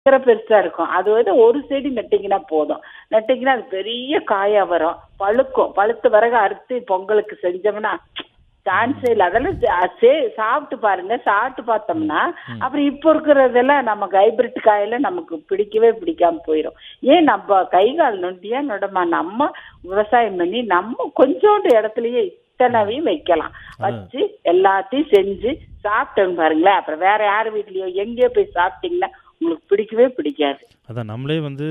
பயங்கர பெருசா இருக்கும் அது வந்து ஒரு செடி நட்டிங்கன்னா போதும் நட்டிங்கன்னா அது பெரிய காயா வரும் பழுக்கும் பழுத்த பிறகு அறுத்து பொங்கலுக்கு செஞ்சோம்னா சான்ஸே இல்லை அதெல்லாம் சா- சே- சாப்பிட்டு பாருங்க சாப்பிட்டு பார்த்தோம்னா அப்புறம் இப்போ இருக்கிறதெல்லாம் நமக்கு ஹைபிரிட் காயில நமக்கு பிடிக்கவே பிடிக்காம போயிடும் ஏன் நம்ம கை கால் நொண்டியா நொடமா நம்ம விவசாயம் பண்ணி நம்ம கொஞ்சோண்டு இடத்துலயே இத்தனைவையும் வைக்கலாம் வச்சு எல்லாத்தையும் செஞ்சு சாப்பிட்டோம் பாருங்களேன் அப்புறம் வேற யார் வீட்லயோ எங்கேயோ போய் சாப்பிட்டீங்கன்னா உங்களுக்கு பிடிக்கவே பிடிக்காது அதான் நம்மளே வந்து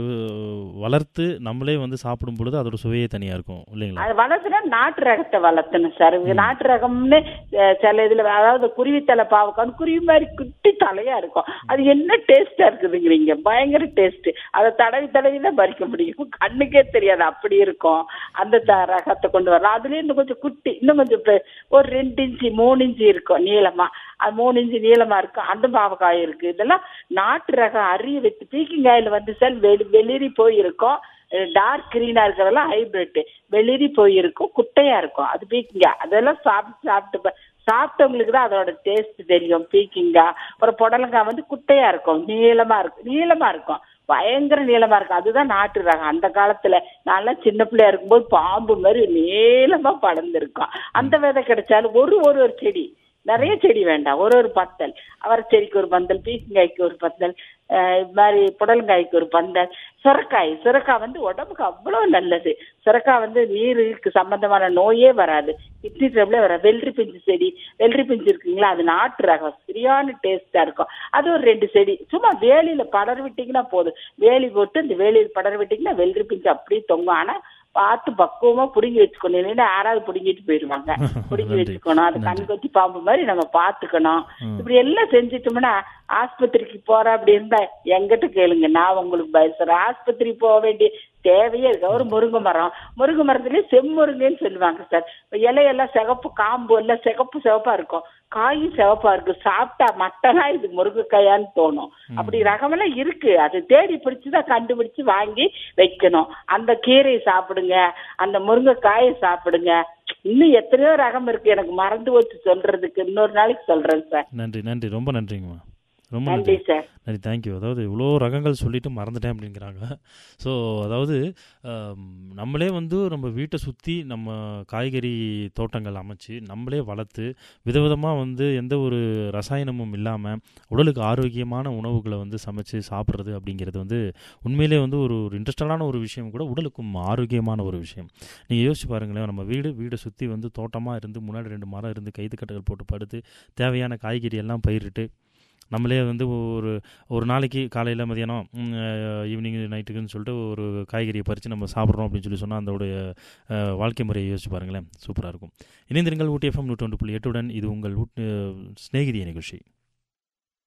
வளர்த்து நம்மளே வந்து சாப்பிடும் பொழுது அதோட சுவையே தனியாக இருக்கும் இல்லைங்களா அது வளர்த்துனா நாட்டு ரகத்தை வளர்த்தணும் சார் இது நாட்டு ரகம்னு அஹ், சில இதுல அதாவது குருவி தலை பாவக்கான்னு குருவி மாதிரி குட்டி தலையா இருக்கும் அது என்ன டேஸ்டா இருக்குதுங்கிறீங்க பயங்கர டேஸ்ட் அதை தடவி தடவி தான் பறிக்க முடியும் கண்ணுக்கே தெரியாது அப்படி இருக்கும் அந்த த- ரகத்தை கொண்டு வரலாம் அதுலயும் இன்னும் கொஞ்சம் குட்டி இன்னும் கொஞ்சம் பெ- ஒரு ரெண்டு இன்ச்சு மூணு இன்ச்சு இருக்கும் நீளமா அது மூணு இன்ச்சு நீளமா இருக்கும் அந்த பாவக்காய் இருக்கு இதெல்லாம் நாட்டு ரகம் அரிய வச்சு பீக்கிங்காயில வந்து சார் வெளி வெளிரி போயிருக்கும் டார்க் கிரீனா இருக்கிறதெல்லாம் ஹைபிரிட் வெளிரி போயிருக்கும் குட்டையா இருக்கும் அது பீக்கிங்கா அதெல்லாம் சாப்பிட்டு சாப்பிட்டு பா- சாப்பிட்டவங்களுக்கு தான் அதோட டேஸ்ட் தெரியும் பீக்கிங்கா அப்புறம் புடலங்காய் வந்து குட்டையா இருக்கும் நீளமா இருக்கும் நீளமா இருக்கும் பயங்கர நீளமா இருக்கும் அதுதான் நாட்டு ரகம் அந்த காலத்துல நான்லாம் சின்ன பிள்ளையா இருக்கும்போது பாம்பு மாதிரி நீளமா படர்ந்துருக்கும் அந்த விதை கிடைச்சாலும் ஒரு ஒரு ஒரு செடி நிறைய செடி வேண்டாம் ஒரு ஒரு பந்தல் அவரை செடிக்கு ஒரு பந்தல் பீக்கங்காய்க்கு ஒரு பந்தல் அஹ் இது மாதிரி புடலங்காய்க்கு ஒரு பந்தல் சுரக்காய் சுரக்காய் வந்து உடம்புக்கு அவ்வளவு நல்லது சுரக்காய் வந்து நீருக்கு சம்பந்தமான நோயே வராது கிட்னி ட்ரபிளே வராது வெள்ளரி பிஞ்சு செடி வெள்ளரி பிஞ்சு இருக்குங்களா அது நாட்டு ரகம் சரியான டேஸ்டா இருக்கும் அது ஒரு ரெண்டு செடி சும்மா வேலியில படர் விட்டீங்கன்னா போதும் வேலி போட்டு இந்த வேலியில் படர் விட்டீங்கன்னா வெள்ளரி பிஞ்சு அப்படியே தொங்கும் ஆனா பார்த்து பக்குவமா புடுங்கி வச்சுக்கணும் இல்லைன்னா யாராவது புடுங்கிட்டு போயிருவாங்க புடுங்கி நன்றி. வச்சுக்கணும் அது கண் கொத்தி பாம்பு மாதிரி நம்ம பாத்துக்கணும் இப்படி எல்லாம் செஞ்சுட்டோம்னா ஆஸ்பத்திரிக்கு போற அப்படி இருந்தா எங்கிட்ட கேளுங்க நான் உங்களுக்கு பதில் சொல்றேன் ஆஸ்பத்திரி போக வேண்டிய தேவையே இருக்கு ஒரு முருங்கை மரம் முருங்கை மரத்துலயே செம்முருங்கைன்னு சொல்லுவாங்க சார் இலையெல்லாம் சிகப்பு காம்பு எல்லாம் சிகப்பு சிவப்பா இருக்கும் காயும் சிவப்பா இருக்கு சாப்பிட்டா மட்டனா இது முருங்கைக்காயான்னு தோணும் அப்படி ரகமெல்லாம் இருக்கு அது தேடி பிடிச்சுதான் கண்டுபிடிச்சு வாங்கி வைக்கணும் அந்த கீரையை சாப்பிடுங்க அந்த முருங்கைக்காயை சாப்பிடுங்க இன்னும் எத்தனையோ ரகம் இருக்கு எனக்கு மறந்து போச்சு சொல்றதுக்கு இன்னொரு நாளைக்கு சொல்றேன் சார் நன்றி நன்றி ரொம்ப நன்றிங்கம்மா ரொம்ப நன்றி நன்றி சார் நன்றி தேங்க்யூ அதாவது இவ்வளோ ரகங்கள் சொல்லிட்டு மறந்துட்டேன் அப்படிங்கிறாங்க ஸோ அதாவது ஆம், நம்மளே வந்து நம்ம வீட்டை சுற்றி நம்ம காய்கறி தோட்டங்கள் அமைச்சு நம்மளே வளர்த்து விதவிதமாக வந்து எந்த ஒரு ரசாயனமும் இல்லாமல் உடலுக்கு ஆரோக்கியமான உணவுகளை வந்து சமைச்சு சாப்பிட்றது அப்படிங்கிறது வந்து உண்மையிலே வந்து ஒரு ஒரு இன்ட்ரெஸ்டடான ஒரு விஷயம் கூட உடலுக்கும் ஆரோக்கியமான ஒரு விஷயம் நீங்கள் யோசிச்சு பாருங்களேன் நம்ம வீடு வீடை சுற்றி வந்து தோட்டமாக இருந்து முன்னாடி ரெண்டு மரம் இருந்து கைது கட்டுகள் போட்டு படுத்து தேவையான காய்கறி எல்லாம் பயிரிட்டு நம்மளே வந்து ஒரு ஒரு நாளைக்கு காலையில் மதியானம் ஈவினிங் நைட்டுக்குன்னு சொல்லிட்டு ஒரு காய்கறியை பறித்து நம்ம சாப்பிட்றோம் அப்படின்னு சொல்லி சொன்னால் அதோடைய அஹ், வாழ்க்கை முறையை யோசிச்சு பாருங்களேன் சூப்பராக இருக்கும் இணைந்திருங்கள் ஊட்டி எஃப்எம் நூற்றி புள்ளி எட்டுடன் இது உங்கள் ஊட்- அஹ், சிநேகிதிய நிகழ்ச்சி